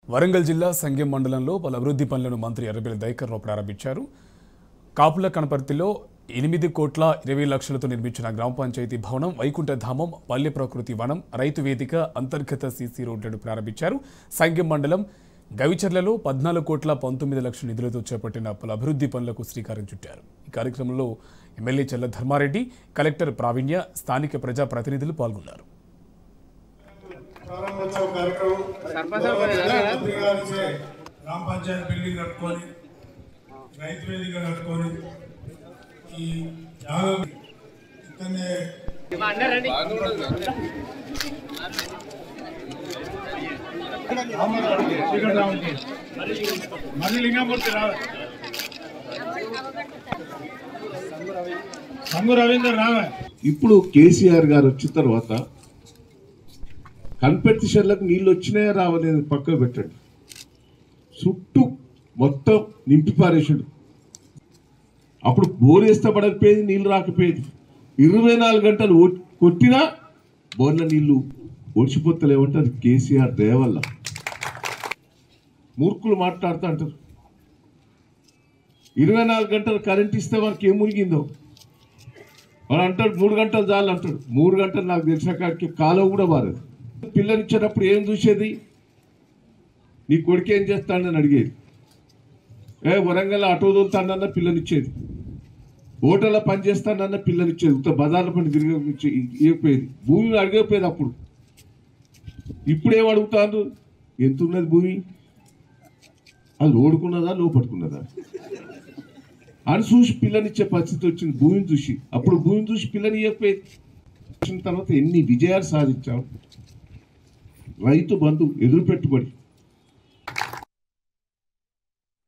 వరంగల్ జిల్లా సంగెం మండలంలో పలు అభివృద్ధి పనులను మంత్రి ఎర్రబెల్లి దైకర్ రావు ప్రారంభించారు కాపుల కనపర్తిలో ఎనిమిది కోట్ల ఇరవై లక్షలతో నిర్మించిన గ్రామ పంచాయతీ భవనం వైకుంఠధామం పల్లె ప్రకృతి వనం రైతు వేదిక అంతర్గత సీసీ రోడ్లను ప్రారంభించారు సంగెం మండలం గవిచర్లలో పద్నాలుగు కోట్ల పంతొమ్మిది లక్షల నిధులతో చేపట్టిన పలు అభివృద్ధి పనులకు శ్రీకారం చుట్టారు ఈ కార్యక్రమంలో ఎమ్మెల్యే చెల్ల ధర్మారెడ్డి కలెక్టర్ ప్రావీణ్య స్థానిక ప్రజాప్రతినిధులు పాల్గొన్నారు ప్రారంభోత్సవ కార్యక్రమం మంత్రి గారిచే గ్రామ పంచాయతీ బిల్డింగ్ కట్టుకొని రైతు వేదిక కట్టుకొని ఈ జాగం ఇక్కడనే మళ్ళీ లింగమూర్తి రావు సంగు రవీందర్ రావే ఇప్పుడు కేసీఆర్ గారు వచ్చిన తర్వాత కన్పెటిషన్లకు నీళ్ళు వచ్చినాయా రావలేదు పక్కకు పెట్టండి చుట్టూ మొత్తం నింపి పారేసాడు అప్పుడు బోర్ వేస్తే పడకపోయేది నీళ్ళు రాకపోయేది ఇరవై నాలుగు గంటలు ఓ- కొట్టినా బోర్ల నీళ్లు ఒడిచిపోతలేమంటే అది కేసీఆర్ దయ వల్ల మూర్ఖులు మాట్లాడుతూ అంటారు ఇరవై నాలుగు గంటలు కరెంట్ ఇస్తే మనకి ఏం మునిగిందో వాడు అంటాడు మూడు గంటలు చాలు అంటాడు మూడు గంటలు నాకు తెలిసిన కాడికి కాలం కూడా మారదు పిల్లనిచ్చేటప్పుడు ఏం చూసేది నీ కొడుకు ఏం చేస్తాడని అడిగేది ఏ వరంగల్ ఆటో తోలుతాడన్న పిల్లనిచ్చేది హోటల్లో పని చేస్తాడన్న పిల్లనిచ్చేది ఉత్త బజార్ల పని తిరిగి ఇవ్వకపోయేది భూమి అడిగకపోయేది అప్పుడు ఇప్పుడు ఏం అడుగుతాను ఎంత ఉన్నది భూమి అది ఓడుకున్నదా లోపడుకున్నదా అని చూసి పిల్లనిచ్చే పరిస్థితి వచ్చింది భూమిని చూసి అప్పుడు భూమిని చూసి పిల్లని చెప్పేది వచ్చిన తర్వాత ఎన్ని విజయాలు సాధించాం రైతు బంధు ఎదురు పెట్టుబడి